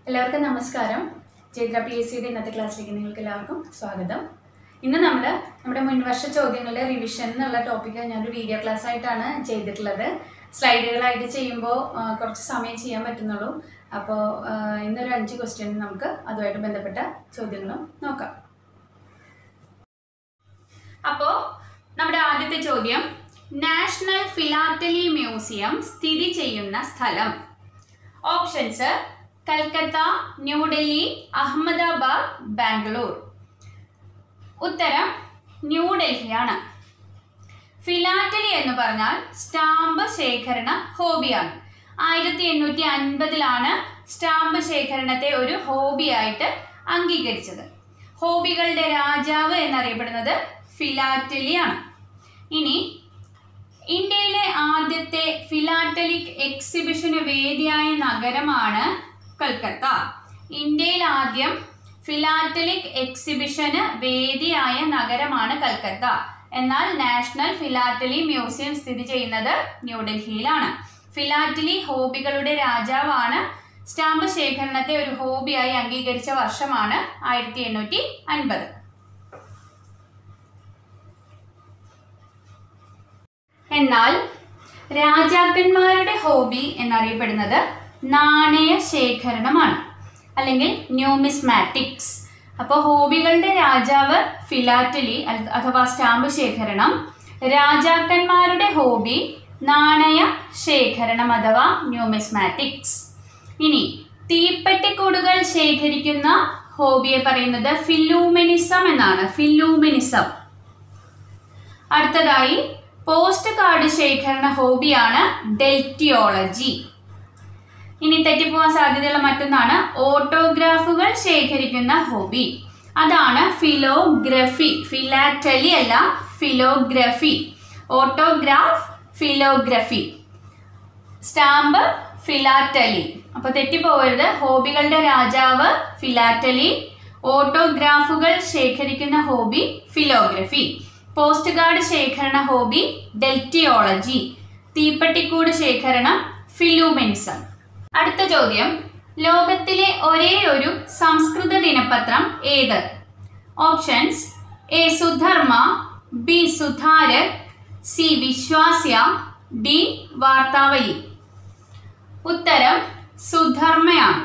എല്ലാവർക്കും നമസ്കാരം Chaitra P S സിയുടെ ഇന്നത്തെ ക്ലാസ്സിലേക്ക് നിങ്ങൾക്ക് എല്ലാവർക്കും സ്വാഗതം ഇന്ന് നമ്മൾ നമ്മുടെ മുൻവർഷ ചോദ്യങ്ങളുടെ റിവിഷൻ എന്നുള്ള ടോപ്പിക്ക് ഞാനൊരു വീഡിയോ ക്ലാസ് ആയിട്ടാണ് ചെയ്തിട്ടുള്ളത് സ്ലൈഡുകളായിട്ട് ചെയ്യുമ്പോൾ ആ, കുറച്ച് സമയം ചെയ്യാൻ പറ്റുന്നുള്ളൂ അപ്പോൾ ആ, ഇന്നൊരു അഞ്ച് ക്വസ്റ്റ്യൻ നമുക്ക് അതുമായിട്ട് ബന്ധപ്പെട്ട ചോദ്യങ്ങളും നോക്കാം അപ്പോൾ നമ്മുടെ ആദ്യത്തെ ചോദ്യം നാഷണൽ ഫിലാറ്റലി മ്യൂസിയം സ്ഥിതി ചെയ്യുന്ന സ്ഥലം ഓപ്ഷൻസ് കൽക്കത്ത ന്യൂഡൽഹി അഹമ്മദാബാദ് ബാംഗ്ലൂർ ഉത്തരം ന്യൂഡൽഹിയാണ് ഫിലാറ്റലി എന്ന് പറഞ്ഞാൽ സ്റ്റാമ്പ് ശേഖരണ ഹോബിയാണ് ആയിരത്തി എണ്ണൂറ്റി അൻപതിലാണ് സ്റ്റാമ്പ് ശേഖരണത്തെ ഒരു ഹോബിയായിട്ട് അംഗീകരിച്ചത് ഹോബികളുടെ രാജാവ് എന്നറിയപ്പെടുന്നത് ഫിലാറ്റലിയാണ് ഇനി ഇന്ത്യയിലെ ആദ്യത്തെ ഫിലാറ്റലിക് എക്സിബിഷന് വേദിയായ നഗരമാണ് കൽക്കത്ത ഇന്ത്യയിൽ ആദ്യം ഫിലാറ്റലിക് എക്സിബിഷന് വേദിയായ നഗരമാണ് കൽക്കത്ത എന്നാൽ നാഷണൽ ഫിലാറ്റലി മ്യൂസിയം സ്ഥിതി ചെയ്യുന്നത് ന്യൂഡൽഹിയിലാണ് ഫിലാറ്റലി ഹോബികളുടെ രാജാവാണ് സ്റ്റാമ്പ് ശേഖരണത്തെ ഒരു ഹോബിയായി അംഗീകരിച്ച വർഷമാണ് ആയിരത്തി എണ്ണൂറ്റി അൻപത് എന്നാൽ രാജാക്കന്മാരുടെ ഹോബി എന്നറിയപ്പെടുന്നത് നാണയ ശേഖരണമാണ് അല്ലെങ്കിൽ ന്യൂമിസ്മാറ്റിക്സ് അപ്പോൾ ഹോബികളുടെ രാജാവ് ഫിലാറ്റലി അൽ- അഥവാ സ്റ്റാമ്പ് ശേഖരണം രാജാക്കന്മാരുടെ ഹോബി നാണയ ശേഖരണം അഥവാ ന്യൂമിസ്മാറ്റിക്സ് ഇനി തീപ്പെട്ടിക്കൂടുകൾ ശേഖരിക്കുന്ന ഹോബിയെ പറയുന്നത് ഫില്ലൂമിനിസം എന്നാണ് ഫില്ലൂമിനിസം അടുത്തതായി പോസ്റ്റ് കാർഡ് ശേഖരണ ഹോബിയാണ് ഡെൽറ്റിയോളജി ഇനി തെറ്റിപ്പോവാൻ സാധ്യതയുള്ള മറ്റൊന്നാണ് ഓട്ടോഗ്രാഫുകൾ ശേഖരിക്കുന്ന ഹോബി അതാണ് ഫിലോഗ്രഫി ഫിലാറ്റലി അല്ല philography autograph philography stamp philately അപ്പോൾ തെറ്റിപ്പോകരുത് ഹോബികളുടെ രാജാവ് ഫിലാറ്റലി ഓട്ടോഗ്രാഫുകൾ ശേഖരിക്കുന്ന ഹോബി ഫിലോഗ്രഫി പോസ്റ്റ് കാർഡ് ശേഖരണ ഹോബി ഡെൽറ്റിയോളജി തീപ്പെട്ടിക്കൂട് ശേഖരണം ഫിലൂമെനിസം അടുത്ത ചോദ്യം ലോകത്തിലെ ഒരേ ഒരു സംസ്കൃത ദിനപത്രം ഏത് options A Sudharma B Sudharak C Vishwasya D Vartavali ഉത്തരം സുധർമ്മയാണ്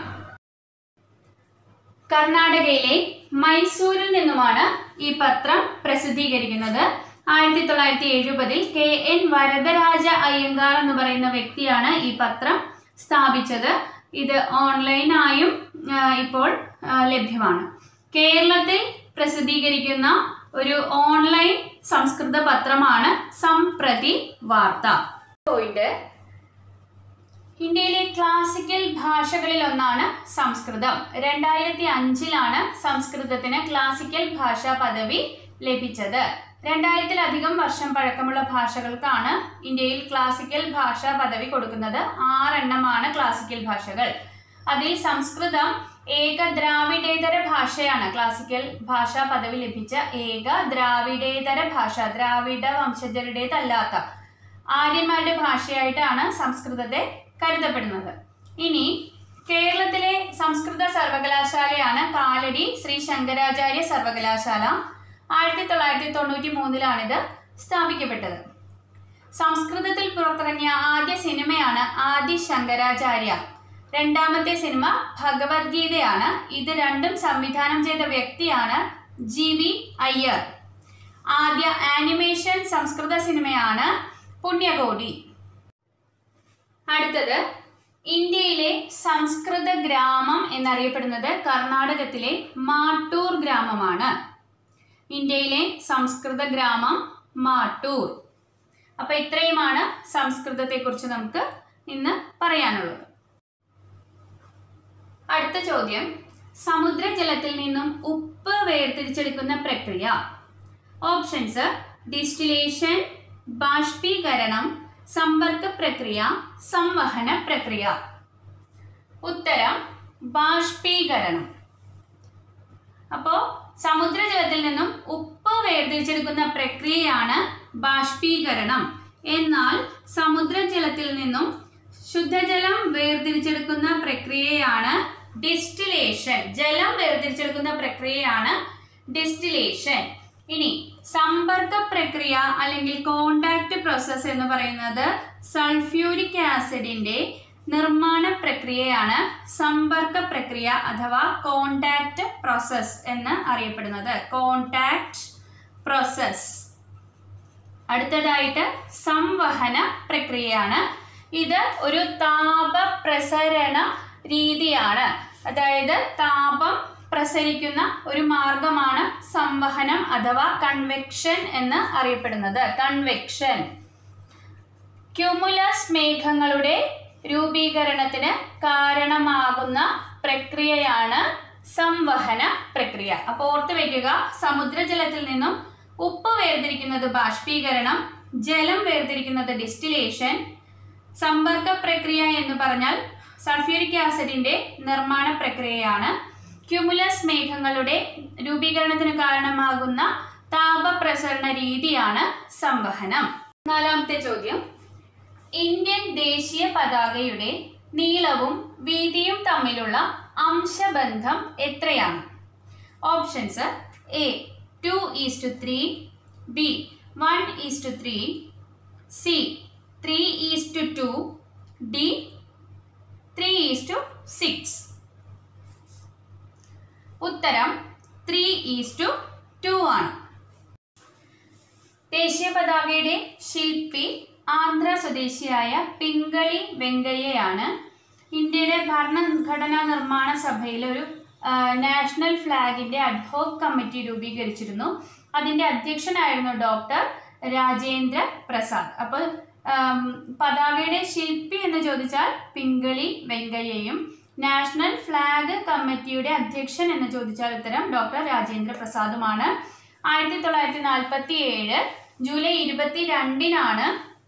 കർണാടകയിലെ മൈസൂരിൽ നിന്നുമാണ് ഈ പത്രം പ്രസിദ്ധീകരിക്കുന്നത് ആയിരത്തി തൊള്ളായിരത്തി എഴുപതിൽ കെ എൻ വരദരാജ അയ്യങ്കാർ എന്ന് പറയുന്ന വ്യക്തിയാണ് ഈ പത്രം സ്ഥാപിച്ചത് ഇത് ഓൺലൈനായും ആ, ഇപ്പോൾ ആ, ലഭ്യമാണ് കേരളത്തിൽ പ്രസിദ്ധീകരിക്കുന്ന ഒരു ഓൺലൈൻ സംസ്കൃത പത്രമാണ് സംപ്രതി വാർത്ത പോയിന്റ് ഇന്ത്യയിലെ ക്ലാസിക്കൽ ഭാഷകളിൽ ഒന്നാണ് സംസ്കൃതം രണ്ടായിരത്തി അഞ്ചിലാണ് സംസ്കൃതത്തിന് ക്ലാസിക്കൽ ഭാഷാ പദവി ലഭിച്ചത് രണ്ടായിരത്തിലധികം വർഷം പഴക്കമുള്ള ഭാഷകൾക്കാണ് ഇന്ത്യയിൽ ക്ലാസിക്കൽ ഭാഷാ പദവി കൊടുക്കുന്നത് ആറെണ്ണമാണ് ക്ലാസിക്കൽ ഭാഷകൾ അതിൽ സംസ്കൃതം ഏക ദ്രാവിഡേതര ഭാഷയാണ് ക്ലാസിക്കൽ ഭാഷാ പദവി ലഭിച്ച ഏക ദ്രാവിഡേതര ഭാഷ ദ്രാവിഡ വംശജരുടേതല്ലാത്ത ആര്യന്മാരുടെ ഭാഷയായിട്ടാണ് സംസ്കൃതത്തെ കരുതപ്പെടുന്നത് ഇനി കേരളത്തിലെ സംസ്കൃത സർവകലാശാലയാണ് കാലടി ശ്രീ ശങ്കരാചാര്യ സർവകലാശാല ആയിരത്തി തൊള്ളായിരത്തി തൊണ്ണൂറ്റി മൂന്നിലാണിത് സ്ഥാപിക്കപ്പെട്ടത് സംസ്കൃതത്തിൽ പുറത്തിറങ്ങിയ ആദ്യ സിനിമയാണ് ആദി ശങ്കരാചാര്യ രണ്ടാമത്തെ സിനിമ ഭഗവത്ഗീതയാണ് ഇത് രണ്ടും സംവിധാനം ചെയ്ത വ്യക്തിയാണ് ജി വി അയ്യർ ആദ്യ ആനിമേഷൻ സംസ്കൃത സിനിമയാണ് പുണ്യകോടി അടുത്തത് ഇന്ത്യയിലെ സംസ്കൃത ഗ്രാമം എന്നറിയപ്പെടുന്നത് കർണാടകത്തിലെ മാട്ടൂർ ഗ്രാമമാണ് ഇന്ത്യയിലെ സംസ്കൃത ഗ്രാമം മാട്ടൂർ അപ്പൊ ഇത്രയുമാണ് സംസ്കൃതത്തെക്കുറിച്ച് നമുക്ക് ഇന്ന് പറയാനുള്ളത് അടുത്ത ചോദ്യം സമുദ്രജലത്തിൽ നിന്നും ഉപ്പ് വേർതിരിച്ചെടുക്കുന്ന പ്രക്രിയ ഓപ്ഷൻസ് ഡിസ്റ്റിലേഷൻ ബാഷ്പീകരണം സമ്പർക്ക പ്രക്രിയ സംവഹന പ്രക്രിയ ഉത്തരം ബാഷ്പീകരണം അപ്പോൾ സമുദ്രജലത്തിൽ നിന്നും ഉപ്പ് വേർതിരിച്ചെടുക്കുന്ന പ്രക്രിയയാണ് ബാഷ്പീകരണം എന്നാൽ സമുദ്രജലത്തിൽ നിന്നും ശുദ്ധജലം വേർതിരിച്ചെടുക്കുന്ന പ്രക്രിയയാണ് ഡിസ്റ്റിലേഷൻ ജലം വേർതിരിച്ചെടുക്കുന്ന പ്രക്രിയയാണ് ഡിസ്റ്റിലേഷൻ ഇനി സമ്പർക്ക പ്രക്രിയ അല്ലെങ്കിൽ കോണ്ടാക്ട് പ്രോസസ്സ് എന്ന് പറയുന്നത് സൾഫ്യൂരിക് ആസിഡിന്റെ നിർമ്മാണ പ്രക്രിയയാണ് സമ്പർക്ക പ്രക്രിയ അഥവാ കോണ്ടാക്ട് പ്രോസസ് എന്ന് അറിയപ്പെടുന്നത് കോണ്ടാക്ട് പ്രോസസ് അടുത്തതായിട്ട് സംവഹന പ്രക്രിയയാണ് ഇത് ഒരു താപ പ്രസരണ രീതിയാണ് അതായത് താപം പ്രസരിക്കുന്ന ഒരു മാർഗമാണ് സംവഹനം അഥവാ കൺവെക്ഷൻ എന്ന് അറിയപ്പെടുന്നത് കൺവെക്ഷൻ ക്യുമുലസ് മേഘങ്ങളുടെ രൂപീകരണത്തിന് കാരണമാകുന്ന പ്രക്രിയയാണ് സംവഹന പ്രക്രിയ അപ്പോൾ ഓർത്ത് വയ്ക്കുക സമുദ്രജലത്തിൽ നിന്നും ഉപ്പ് വേർതിരിക്കുന്നത് ബാഷ്പീകരണം ജലം വേർതിരിക്കുന്നത് ഡിസ്റ്റിലേഷൻ സമ്പർക്ക പ്രക്രിയ എന്ന് പറഞ്ഞാൽ സൾഫ്യൂരിക് ആസിഡിന്റെ നിർമ്മാണ പ്രക്രിയയാണ് ക്യുമുലസ് മേഘങ്ങളുടെ രൂപീകരണത്തിന് കാരണമാകുന്ന താപപ്രസരണ രീതിയാണ് സംവഹനം നാലാമത്തെ ചോദ്യം ഇന്ത്യൻ ദേശീയ പതാകയുടെ നീളവും വീതിയും തമ്മിലുള്ള അംശബന്ധം എത്രയാണ് options A two is to three B one is to three C three is to two D three is to six ഉത്തരം ത്രീ ഈസ് ടു ടു ആണ് ദേശീയ പതാകയുടെ ശില്പി ആന്ധ്ര സ്വദേശിയായ പിങ്കളി വെങ്കയ്യയാണ് ഇന്ത്യയുടെ ഭരണഘടനാ നിർമ്മാണ സഭയിൽ ഒരു ആ, നാഷണൽ ഫ്ലാഗിന്റെ അഡ്ഹോക് കമ്മിറ്റി രൂപീകരിച്ചിരുന്നു അതിന്റെ അധ്യക്ഷനായിരുന്നു ഡോക്ടർ രാജേന്ദ്ര പ്രസാദ് അപ്പോൾ ആം, പതാകയുടെ ശില്പി എന്ന് ചോദിച്ചാൽ പിങ്കളി വെങ്കയ്യയും നാഷണൽ ഫ്ലാഗ് കമ്മിറ്റിയുടെ അധ്യക്ഷൻ എന്ന് ചോദിച്ചാൽ ഉത്തരം ഡോക്ടർ രാജേന്ദ്ര പ്രസാദുമാണ് ആയിരത്തി തൊള്ളായിരത്തി നാൽപ്പത്തി ഏഴ് ജൂലൈ ഇരുപത്തി രണ്ടിനാണ്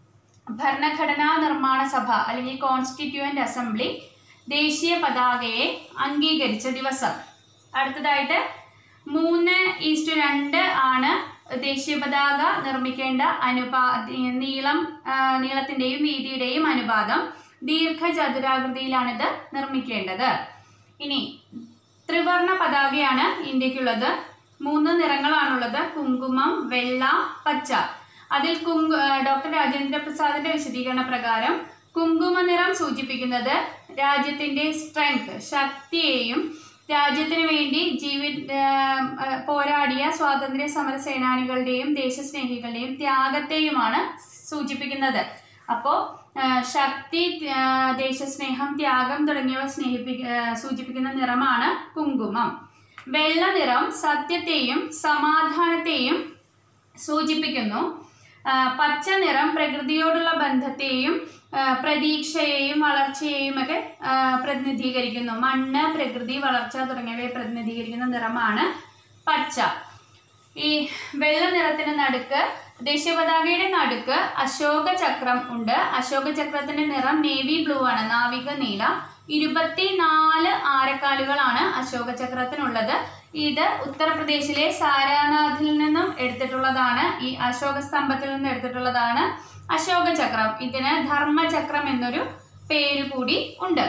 ഭരണഘടനാ നിർമ്മാണ സഭ അല്ലെങ്കിൽ കോൺസ്റ്റിറ്റ്യൂവന്റ് അസംബ്ലി ദേശീയ പതാകയെ അംഗീകരിച്ച ദിവസം അടുത്തതായിട്ട് മൂന്ന് ഈസ്റ്റു രണ്ട് ആണ് ദേശീയ പതാക നിർമ്മിക്കേണ്ട അനുപാ നീളം ആ, നീളത്തിന്റെയും വീതിയുടെയും അനുപാതം ദീർഘചതുരാകൃതിയിലാണിത് നിർമ്മിക്കേണ്ടത് ഇനി ത്രിവർണ പതാകയാണ് ഇന്ത്യക്കുള്ളത് മൂന്ന് നിറങ്ങളാണുള്ളത് കുങ്കുമം വെള്ള പച്ച അതിൽ കുങ്കു ആ, ഡോക്ടർ രാജേന്ദ്ര പ്രസാദിന്റെ വിശദീകരണ പ്രകാരം കുങ്കുമ നിറം സൂചിപ്പിക്കുന്നത് രാജ്യത്തിന്റെ സ്ട്രെങ്ത് ശക്തിയെയും രാജ്യത്തിന് വേണ്ടി ജീവി ആ, ആ, പോരാടിയ സ്വാതന്ത്ര്യ സമര സേനാനികളുടെയും ദേശസ്നേഹികളുടെയും ത്യാഗത്തെയുമാണ് സൂചിപ്പിക്കുന്നത് അപ്പോൾ ശക്തി ആ, ദേശസ്നേഹം ത്യാഗം തുടങ്ങിയവ സ്നേഹിപ്പി ആ, സൂചിപ്പിക്കുന്ന നിറമാണ് കുങ്കുമം വെള്ള നിറം സത്യത്തെയും സമാധാനത്തെയും സൂചിപ്പിക്കുന്നു ആ, പച്ച നിറം പ്രകൃതിയോടുള്ള ബന്ധത്തെയും ആ, പ്രതീക്ഷയെയും വളർച്ചയെയും ഒക്കെ ആ, പ്രതിനിധീകരിക്കുന്നു മണ്ണ് പ്രകൃതി വളർച്ച തുടങ്ങിയവയെ പ്രതിനിധീകരിക്കുന്ന നിറമാണ് പച്ച ഈ വെള്ള നിറത്തിന് നടുക്ക് ദേശീയ പതാകയുടെ നടുക്ക് അശോക ചക്രം ഉണ്ട് അശോക ചക്രത്തിന്റെ നിറം നേവി ബ്ലൂ ആണ് നാവിക നീല ഇരുപത്തിനാല് ആരക്കാലുകളാണ് അശോക ചക്രത്തിനുള്ളത് ഇത് ഉത്തർപ്രദേശിലെ സാരാനാഥിൽ നിന്നും എടുത്തിട്ടുള്ളതാണ് ഈ അശോക സ്തംഭത്തിൽ നിന്ന് എടുത്തിട്ടുള്ളതാണ് അശോക ചക്രം ഇതിന് ധർമ്മചക്രം എന്നൊരു പേര് കൂടി ഉണ്ട്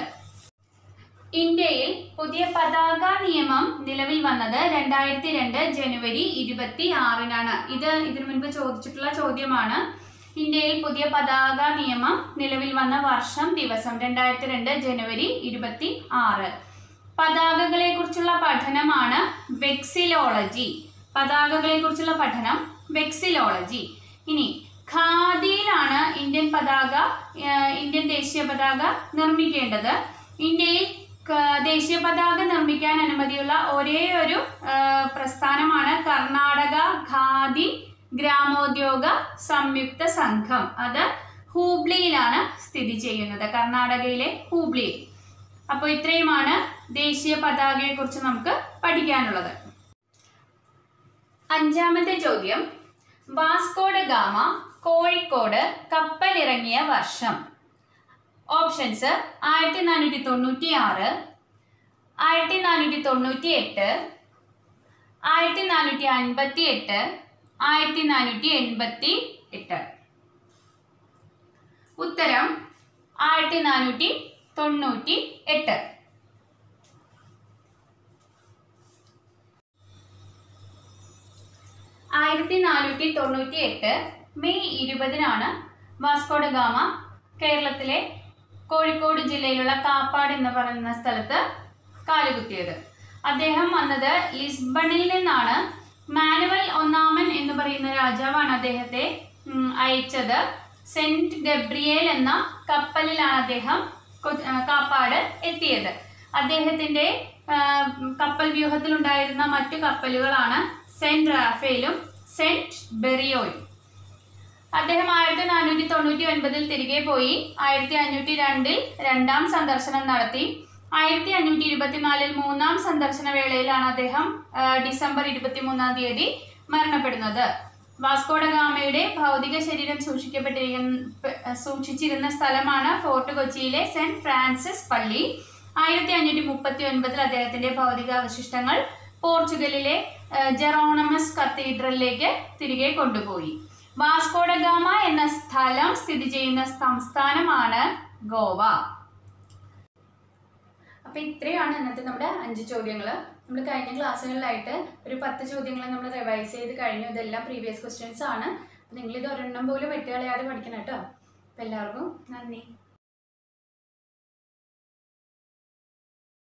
ഇന്ത്യയിൽ പുതിയ പതാക നിയമം നിലവിൽ വന്നത് രണ്ടായിരത്തി രണ്ട് ജനുവരി ഇരുപത്തി ആറിനാണ് ഇത് ഇതിനു മുൻപ് ചോദിച്ചിട്ടുള്ള ചോദ്യമാണ് ഇന്ത്യയിൽ പുതിയ പതാക നിയമം നിലവിൽ വന്ന വർഷം ദിവസം രണ്ടായിരത്തി രണ്ട് ജനുവരി ഇരുപത്തി ആറ് പതാകകളെ കുറിച്ചുള്ള പഠനമാണ് വെക്സിലോളജി പതാകകളെ കുറിച്ചുള്ള പഠനം വെക്സിലോളജി ഇനി ഖാദിയിലാണ് ഇന്ത്യൻ പതാക ഏഹ്, ഇന്ത്യൻ ദേശീയ പതാക നിർമ്മിക്കേണ്ടത് ഇന്ത്യയിൽ ക- ദേശീയ പതാക നിർമ്മിക്കാൻ അനുമതിയുള്ള ഒരേ ഒരു ഏഹ്, പ്രസ്ഥാനമാണ് കർണാടക ഖാദി ഗ്രാമോദ്യോഗ സംയുക്ത സംഘം അത് ഹൂബ്ലിയിലാണ് സ്ഥിതി ചെയ്യുന്നത് കർണാടകയിലെ ഹൂബ്ലിയിൽ അപ്പോൾ ഇത്രയുമാണ് ദേശീയ പതാകയെ കുറിച്ച് നമുക്ക് പഠിക്കാനുള്ളത് അഞ്ചാമത്തെ ചോദ്യം വാസ്കോഡ ഗാമ കോഴിക്കോട് കപ്പലിറങ്ങിയ വർഷം ഓപ്ഷൻസ് ആയിരത്തി നാനൂറ്റി തൊണ്ണൂറ്റി ആറ് ആയിരത്തി നാനൂറ്റി തൊണ്ണൂറ്റി എട്ട് ആയിരത്തി നാനൂറ്റി അൻപത്തി എട്ട് ആയിരത്തി നാനൂറ്റി എൺപത്തി എട്ട് ഉത്തരം ആയിരത്തി നാനൂറ്റി തൊണ്ണൂറ്റി എട്ട് ആയിരത്തി നാനൂറ്റി തൊണ്ണൂറ്റി എട്ട് മെയ് ഇരുപതിനാണ് വാസ്കോഡ ഗാമ കേരളത്തിലെ കോഴിക്കോട് ജില്ലയിലുള്ള കാപ്പാട് എന്ന് പറയുന്ന സ്ഥലത്ത് കാലുകുത്തിയത് അദ്ദേഹം വന്നത് ലിസ്ബണിൽ നിന്നാണ് മാനുവൽ ഒന്നാമൻ എന്ന് പറയുന്ന രാജാവാണ് അദ്ദേഹത്തെ ഉം, അയച്ചത് സെന്റ് ഗബ്രിയേൽ എന്ന കപ്പലിലാണ് അദ്ദേഹം കൊ- ആ, കാപ്പാട് എത്തിയത് അദ്ദേഹത്തിന്റെ ആ, കപ്പൽ വ്യൂഹത്തിലുണ്ടായിരുന്ന മറ്റു കപ്പലുകളാണ് സെന്റ് റാഫേലും സെന്റ് ബെറിയോയും അദ്ദേഹം ആയിരത്തി നാനൂറ്റി തൊണ്ണൂറ്റി ഒൻപതിൽ തിരികെ പോയി ആയിരത്തി അഞ്ഞൂറ്റി രണ്ടിൽ രണ്ടാം സന്ദർശനം നടത്തി ആയിരത്തി അഞ്ഞൂറ്റി ഇരുപത്തിനാലിൽ മൂന്നാം സന്ദർശന വേളയിലാണ് അദ്ദേഹം ആ, ഡിസംബർ ഇരുപത്തി മൂന്നാം തീയതി മരണപ്പെടുന്നത് വാസ്കോഡ ഗാമയുടെ ഭൗതിക ശരീരം സൂക്ഷിക്കപ്പെട്ടിരിക്കുന്ന പ- സൂക്ഷിച്ചിരുന്ന സ്ഥലമാണ് ഫോർട്ട് കൊച്ചിയിലെ സെന്റ് ഫ്രാൻസിസ് പള്ളി ആയിരത്തി അഞ്ഞൂറ്റി മുപ്പത്തി ഒൻപതിൽ അദ്ദേഹത്തിന്റെ ഭൗതിക അവശിഷ്ടങ്ങൾ പോർച്ചുഗലിലെ ആ, ജെറോണമസ് കത്തീഡ്രലിലേക്ക് തിരികെ കൊണ്ടുപോയി വാസ്കോഡ ഗാമ എന്ന സ്ഥലം സ്ഥിതി ചെയ്യുന്ന സംസ്ഥാനമാണ് ഗോവ അപ്പൊ ഇത്രയാണ് ഇന്നത്തെ നമ്മുടെ അഞ്ച് ചോദ്യങ്ങൾ നമ്മൾ കഴിഞ്ഞ ക്ലാസ്സുകളിലായിട്ട് ഒരു പത്ത് ചോദ്യങ്ങൾ നമ്മൾ റിവൈസ് ചെയ്ത് കഴിഞ്ഞു ഇതെല്ലാം പ്രീവിയസ് ക്വസ്റ്റ്യൻസ് ആണ് നിങ്ങൾ ഇത് ഒരെണ്ണം പോലും വെട്ടുകളയാതെ പഠിക്കണം കേട്ടോ അപ്പൊ എല്ലാവർക്കും നന്ദി